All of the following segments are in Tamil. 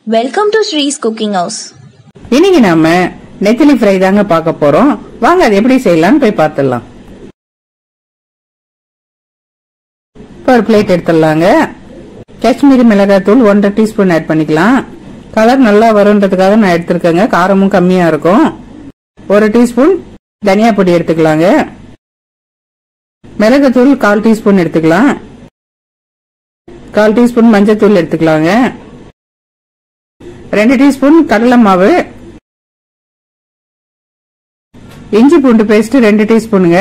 welcome to Sri's cooking house இன்னைக்கு நாம நெத்திலி ஃப்ரை தாங்க பார்க்க போறோம் வாங்க அது எப்படி செய்யலாம்னு போய் பார்த்துடலாம் இப்போ ஒரு பிளேட் எடுத்துடலாங்க காஷ்மீரி மிளகாய் தூள் ஒன்றரை டீஸ்பூன் ஆட் பண்ணிக்கலாம் கலர் நல்லா வரும்ன்றதுக்காக நான் எடுத்திருக்கேங்க காரமும் கம்மியா இருக்கும் ஒரு டீஸ்பூன் தனியா பொடி எடுத்துக்கலாங்க மிளகுத்தூள் கால் டீஸ்பூன் எடுத்துக்கலாம் கால் டீஸ்பூன் மஞ்சள் எடுத்துக்கலாங்க ரெண்டு டீஸ்பூன் கடலை மாவு இஞ்சி பூண்டு பேஸ்ட் ரெண்டு டீஸ்பூனுங்க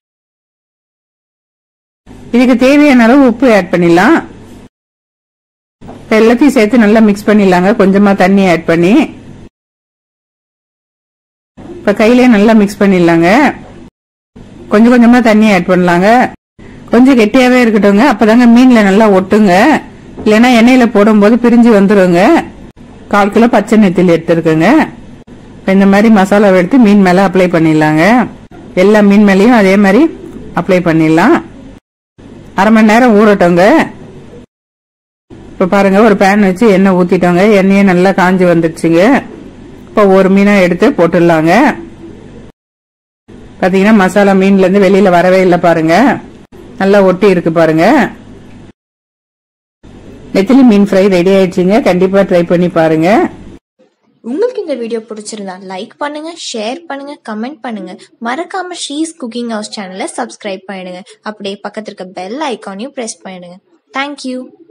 இதுக்கு தேவையான அளவு உப்பு ஆட் பண்ணிடலாம் எல்லாத்தையும் சேர்த்து நல்லா மிக்ஸ் பண்ணிடலாங்க கொஞ்சமா தண்ணி ஆட் பண்ணி இப்ப கையிலே நல்லா மிக்ஸ் பண்ணிடலாங்க கொஞ்சம் கொஞ்சமா தண்ணி ஆட் பண்ணலாங்க கொஞ்சம் கெட்டியாவே இருக்கட்டுங்க அப்பதாங்க மீன்ல நல்லா ஒட்டுங்க இல்லைன்னா எண்ணெயில போடும்போது பிரிஞ்சு வந்துருங்க கால் கிலோ பச்சை நெத்திலி எடுத்துருக்குங்க இப்ப இந்த மாதிரி மசாலாவை எடுத்து மீன் மேல அப்ளை பண்ணிடலாங்க எல்லா மீன் மேலேயும் அதே மாதிரி அப்ளை பண்ணிடலாம் அரை மணி நேரம் ஊறட்டோங்க இப்ப பாருங்க ஒரு பேன் வச்சு எண்ணெய் ஊத்திட்டோங்க எண்ணெயே நல்லா காஞ்சி வந்துருச்சுங்க இப்ப ஒரு மீனை எடுத்து போட்டுடலாங்க பாத்தீங்கன்னா மசாலா மீன்ல இருந்து வெளியில வரவே இல்லை பாருங்க நல்லா ஒட்டி இருக்கு பாருங்க நெத்திலி மீன் ஃப்ரை ரெடி ஆயிடுச்சுங்க கண்டிப்பா ட்ரை பண்ணி பாருங்க உங்களுக்கு இந்த வீடியோ பிடிச்சிருந்தா லைக் பண்ணுங்க ஷேர் பண்ணுங்க கமெண்ட் பண்ணுங்க மறக்காம ஸ்ரீஸ் குக்கிங் ஹவுஸ் சேனலை சப்ஸ்கிரைப் பண்ணிடுங்க அப்படியே பக்கத்துல இருக்க பெல் ஐக்கானையும் பிரஸ் பண்ணிடுங்க தேங்க்யூ